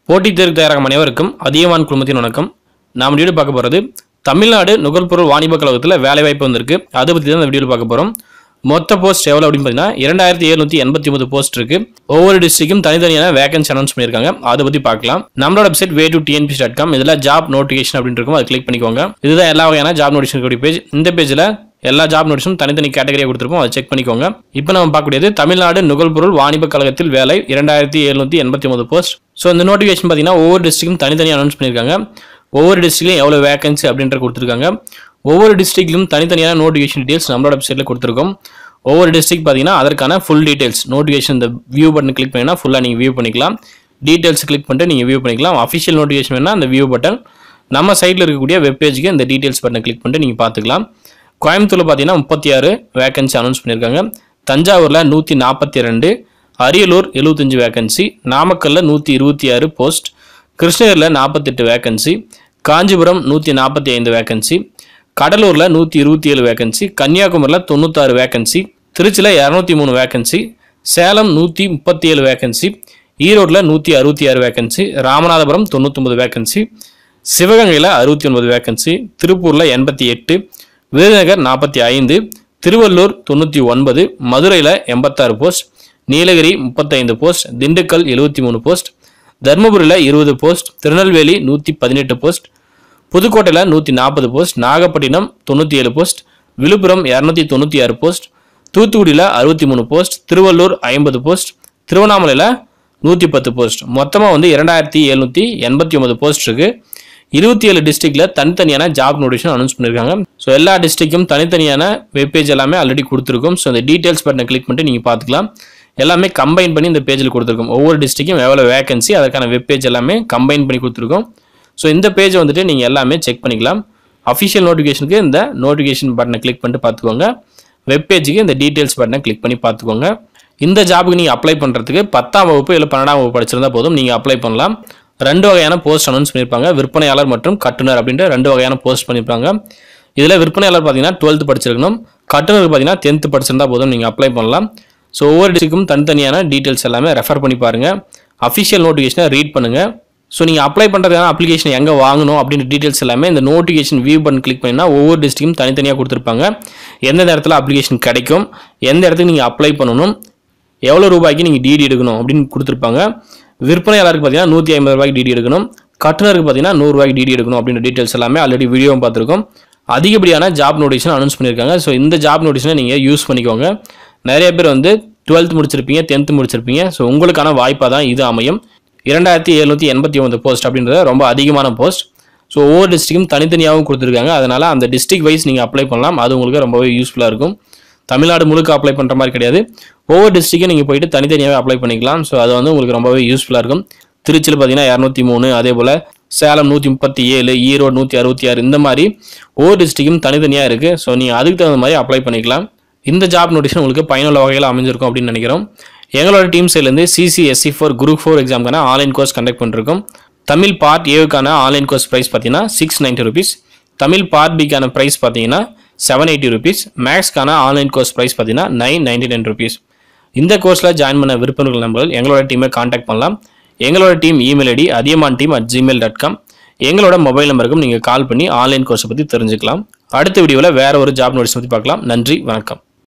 போட்டித் தேர்வு தயாராகும் அனைவருக்கும் அதிகமான குழுமத்தின் வணக்கம் நாம் வீடியோ பார்க்க போகிறது தமிழ்நாடு நுகர்பொருள் வாணிப கழகத்தில் வேலைவாய்ப்பு வந்திருக்கு அதை பற்றி தான் இந்த வீடியோவில் பார்க்க போகிறோம் மொத்த போஸ்ட் எவ்வளோ அப்படின்னு பார்த்தீங்கன்னா இரண்டாயிரத்தி எழுநூற்றி எண்பத்தி ஒன்பது போஸ்ட் இருக்கு ஒவ்வொரு டிஸ்ட்ரிக்கும் தனித்தனியான வேகன்சி அனௌன்ஸ் பண்ணியிருக்காங்க அதை பற்றி பார்க்கலாம் நம்மளோட வெப்சைட் வே டு டிஎன்பி டாட் காம் இதில் ஜாப் நோட்டிஃபிகேஷன் அப்படின்னு இருக்கும் அதை கிளிக் பண்ணிக்கோங்க இதுதான் எல்லா வகையான ஜாப் நோட்டிஃபிகேஷன் பேஜ் இந்த பேஜில் எல்லா ஜாப் நோட்டிஸும் தனித்தனி கேட்டகரியாக கொடுத்துருப்போம் அதை செக் பண்ணிக்கோங்க இப்போ நம்ம பார்க்கக்கூடியது தமிழ்நாடு நுகர்பொருள் வாணிப கழகத்தில் வேலை இரண்டாயிரத்தி எழுநூற்றி எண்பத்தி ஒன்பது போஸ்ட் ஸோ இந்த நோட்டிஃபிகேஷன் பார்த்தீங்கன்னா ஒவ்வொரு டிஸ்ட்ரிக்கும் தனித்தனி அனௌன்ஸ் பண்ணியிருக்காங்க ஒவ்வொரு டிஸ்ட்ரிக்லையும் எவ்வளோ வேகன்சி அப்படின்ற கொடுத்துருக்காங்க ஒவ்வொரு டிஸ்ட்ரிக்ட்லையும் தனித்தனியான நோட்டிஃபிகேஷன் டீடைல்ஸ் நம்மளோட வெப்சைட்டில் கொடுத்துருக்கோம் ஒவ்வொரு டிஸ்ட்ரிக்ட் பார்த்தீங்கன்னா அதற்கான ஃபுல் டீடைல்ஸ் நோட்டிஃபிகேஷன் இந்த வியூ பட்டன் கிளிக் பண்ணினா ஃபுல்லாக நீங்கள் வியூ பண்ணிக்கலாம் டீடைல்ஸ் கிளிக் பண்ணிட்டு நீங்கள் வியூ பண்ணிக்கலாம் அஃபிஷியல் நோட்டிஃபிகேஷன் வேணால் அந்த வியூ பட்டன் நம்ம சைட்டில் இருக்கக்கூடிய வெப் பேஜுக்கு இந்த டீடைல்ஸ் பட்டனை கிளிக் பண்ணிட்டு நீங்கள் பார்த்துக்கலாம் கோயம்புத்தூர்ல பார்த்தீங்கன்னா முப்பத்தி ஆறு வேகன்சி அனௌன்ஸ் பண்ணியிருக்காங்க தஞ்சாவூரில் நூற்றி நாற்பத்தி ரெண்டு அரியலூர் எழுபத்தஞ்சு வேகன்சி நாமக்கல்லில் நூற்றி இருபத்தி ஆறு போஸ்ட் கிருஷ்ணகிரியில் நாற்பத்தெட்டு வேகன்சி காஞ்சிபுரம் நூற்றி நாற்பத்தி ஐந்து வேகன்சி கடலூரில் நூற்றி இருபத்தி ஏழு வேகன்சி கன்னியாகுமரியில் தொண்ணூத்தாறு வேகன்சி திருச்சியில் இரநூத்தி மூணு வேகன்சி சேலம் நூற்றி முப்பத்தி ஏழு வேகன்சி ஈரோட்டில் நூற்றி அறுபத்தி ஆறு வேகன்சி ராமநாதபுரம் தொண்ணூத்தொம்பது வேகன்சி சிவகங்கையில் அறுபத்தி ஒன்பது வேகன்சி திருப்பூரில் எண்பத்தி எட்டு விருதுநகர் நாற்பத்தி ஐந்து திருவள்ளூர் தொண்ணூற்றி ஒன்பது மதுரையில் எண்பத்தாறு போஸ்ட் நீலகிரி முப்பத்தைந்து போஸ்ட் திண்டுக்கல் எழுபத்தி மூணு போஸ்ட் தருமபுரியில் இருபது போஸ்ட் திருநெல்வேலி நூற்றி பதினெட்டு போஸ்ட் புதுக்கோட்டையில் நூற்றி நாற்பது போஸ்ட் நாகப்பட்டினம் தொண்ணூற்றி ஏழு போஸ்ட் விழுப்புரம் இரநூத்தி தொண்ணூற்றி ஆறு போஸ்ட் தூத்துக்குடியில் அறுபத்தி மூணு போஸ்ட் திருவள்ளூர் ஐம்பது போஸ்ட் திருவண்ணாமலையில் நூற்றி பத்து போஸ்ட் மொத்தமாக வந்து இரண்டாயிரத்தி எழுநூற்றி எண்பத்தி ஒன்பது போஸ்ட் இருக்கு இருபத்தி ஏழு டிஸ்ட்ரிக்ட்ல தனித்தனியான ஜாப் நோட்டிஃபிகேஷன் அனௌன்ஸ் பண்ணியிருக்காங்க ஸோ எல்லா டிஸ்ட்ரிக்டும் தனித்தனியான வெப்பேஜ் எல்லாமே ஆல்ரெடி கொடுத்துருக்கோம் ஸோ அந்த டீடைல்ஸ் பட்டனை கிளிக் பண்ணிட்டு நீங்கள் பார்த்துக்கலாம் எல்லாமே கம்பைன் பண்ணி இந்த பேஜில் கொடுத்துருக்கோம் ஒவ்வொரு டிஸ்ட்ரிக்கும் எவ்வளோ வேகன்சி அதற்கான வெப்பேஜ் எல்லாமே கம்பைன் பண்ணி கொடுத்துருக்கோம் ஸோ இந்த பேஜை வந்துட்டு நீங்கள் எல்லாமே செக் பண்ணிக்கலாம் அஃபிஷியல் நோட்டிஃபிகேஷனுக்கு இந்த நோட்டிஃபிகேஷன் பட்டனை கிளிக் பண்ணிட்டு பார்த்துக்கோங்க வெப்பேஜுக்கு இந்த டீடைல்ஸ் பட்டனை கிளிக் பண்ணி பார்த்துக்கோங்க இந்த ஜாபுக்கு நீங்கள் அப்ளை பண்ணுறதுக்கு பத்தாம் வகுப்பு இல்லை பன்னெண்டாம் வகுப்பு படிச்சிருந்தா போதும் நீங்கள் அப்ளை பண்ணலாம் ரெண்டு வகையான போஸ்ட் அனௌன்ஸ் பண்ணியிருப்பாங்க விற்பனையாளர் மற்றும் கட்டுனர் அப்படின்ற ரெண்டு வகையான போஸ்ட் பண்ணியிருப்பாங்க இதில் விற்பனையாளர் பார்த்தீங்கன்னா டுவெல்த் படிச்சிருக்கணும் கட்டுனர் பார்த்தீங்கன்னா டென்த்து படிச்சிருந்தா போதும் நீங்கள் அப்ளை பண்ணலாம் ஸோ ஒவ்வொரு டிஸ்ட்ரிக்கும் தனித்தனியான டீட்டெயில்ஸ் எல்லாமே ரெஃபர் பண்ணி பாருங்கள் அஃபிஷியல் நோட்டிஃபிகேஷனை ரீட் பண்ணுங்கள் ஸோ நீங்கள் அப்ளை பண்ணுறதுக்கான அப்ளிகேஷன் எங்கே வாங்கணும் அப்படின்ற டீட்டெயில்ஸ் எல்லாமே இந்த நோட்டிஃபிகேஷன் வியூ பண்ணி கிளிக் பண்ணினா ஒவ்வொரு டிஸ்ட்ரிக்கும் தனித்தனியாக கொடுத்துருப்பாங்க எந்தெந்த இடத்துல அப்ளிகேஷன் கிடைக்கும் எந்த இடத்துக்கு நீங்கள் அப்ளை பண்ணணும் எவ்வளோ ரூபாய்க்கு நீங்கள் டிடி எடுக்கணும் அப்படின்னு கொடுத்துருப்பாங்க விற்பனையாளருக்கு பார்த்தீங்கன்னா நூற்றி ஐம்பது ரூபாய்க்கு டிடி எடுக்கணும் கட்டுனருக்கு பார்த்தீங்கன்னா நூறுரூவாய்க்கு டிடி எடுக்கணும் அப்படின்ற டீட்டெயில்ஸ் எல்லாமே ஆல்ரெடி வீடியோவும் பார்த்துருக்கோம் அதிகப்படியான ஜாப் நோட்டிஷன் அனௌன்ஸ் பண்ணியிருக்காங்க ஸோ இந்த ஜாப் நோட்டிஷனை நீங்கள் யூஸ் பண்ணிக்கோங்க நிறைய பேர் வந்து டுவெல்த் முடிச்சிருப்பீங்க டென்த்து முடிச்சிருப்பீங்க ஸோ உங்களுக்கான வாய்ப்பாக தான் இது அமையும் இரண்டாயிரத்தி எழுநூற்றி எண்பத்தி ஒன்பது போஸ்ட் அப்படின்றது ரொம்ப அதிகமான போஸ்ட் ஸோ ஒவ்வொரு டிஸ்ட்ரிக்கும் தனித்தனியாகவும் கொடுத்துருக்காங்க அதனால் அந்த டிஸ்ட்ரிக் வைஸ் நீங்கள் அப்ளை பண்ணலாம் அது உங்களுக்கு ரொம்பவே யூஸ்ஃபுல்லாக இருக்கும் தமிழ்நாடு முழுக்க அப்ளை பண்ணுற மாதிரி கிடையாது ஒவ்வொரு டிஸ்ட்ரிக்கும் நீங்கள் போயிட்டு தனித்தனியாகவே அப்ளை பண்ணிக்கலாம் ஸோ அது வந்து உங்களுக்கு ரொம்பவே யூஸ்ஃபுல்லாக இருக்கும் திருச்சியில் பார்த்தீங்கன்னா இரநூத்தி மூணு அதே போல் சேலம் நூற்றி முப்பத்தி ஏழு ஈரோடு நூற்றி அறுபத்தி ஆறு இந்த மாதிரி ஒவ்வொரு டிஸ்ட்ரிக்கும் தனித்தனியாக இருக்குது ஸோ நீங்கள் அதுக்கு தகுந்த மாதிரி அப்ளை பண்ணிக்கலாம் இந்த ஜாப் நோட்டிஷன் உங்களுக்கு பயனுள்ள வகையில் அமைஞ்சிருக்கும் அப்படின்னு நினைக்கிறோம் எங்களோட டீம் சைட்லேருந்து சிசிஎஸ்சி ஃபோர் குரூப் ஃபோர் எக்ஸாம்க்கான ஆன்லைன் கோர்ஸ் கண்டக்ட் பண்ணிருக்கோம் தமிழ் பார்ட் ஏவுக்கான ஆன்லைன் கோர்ஸ் ப்ரைஸ் பார்த்தீங்கன்னா six ninety rupees Tamil part பிக்கான ப்ரைஸ் பார்த்தீங்கன்னா செவன் எயிட்டி ருபீஸ் மேக்ஸ்க்கான ஆன்லைன் கோர்ஸ் ப்ரைஸ் பார்த்தீங்கன்னா நைன் நைன்டி நைன் ருபீஸ் இந்த கோர்ஸில் ஜாயின் பண்ண விருப்பங்கள் நம்பர்கள் எங்களோட டீமை காண்டாக்ட் பண்ணலாம் எங்களோட team email ID Athiyaman team at Gmail dot com எங்களோட மொபைல் நம்பருக்கும் நீங்கள் கால் பண்ணி ஆன்லைன் கோர்ஸை பற்றி தெரிஞ்சுக்கலாம் அடுத்த வீடியோவில் வேற ஒரு ஜாப் நோட்டீஸ் பற்றி பார்க்கலாம் நன்றி வணக்கம்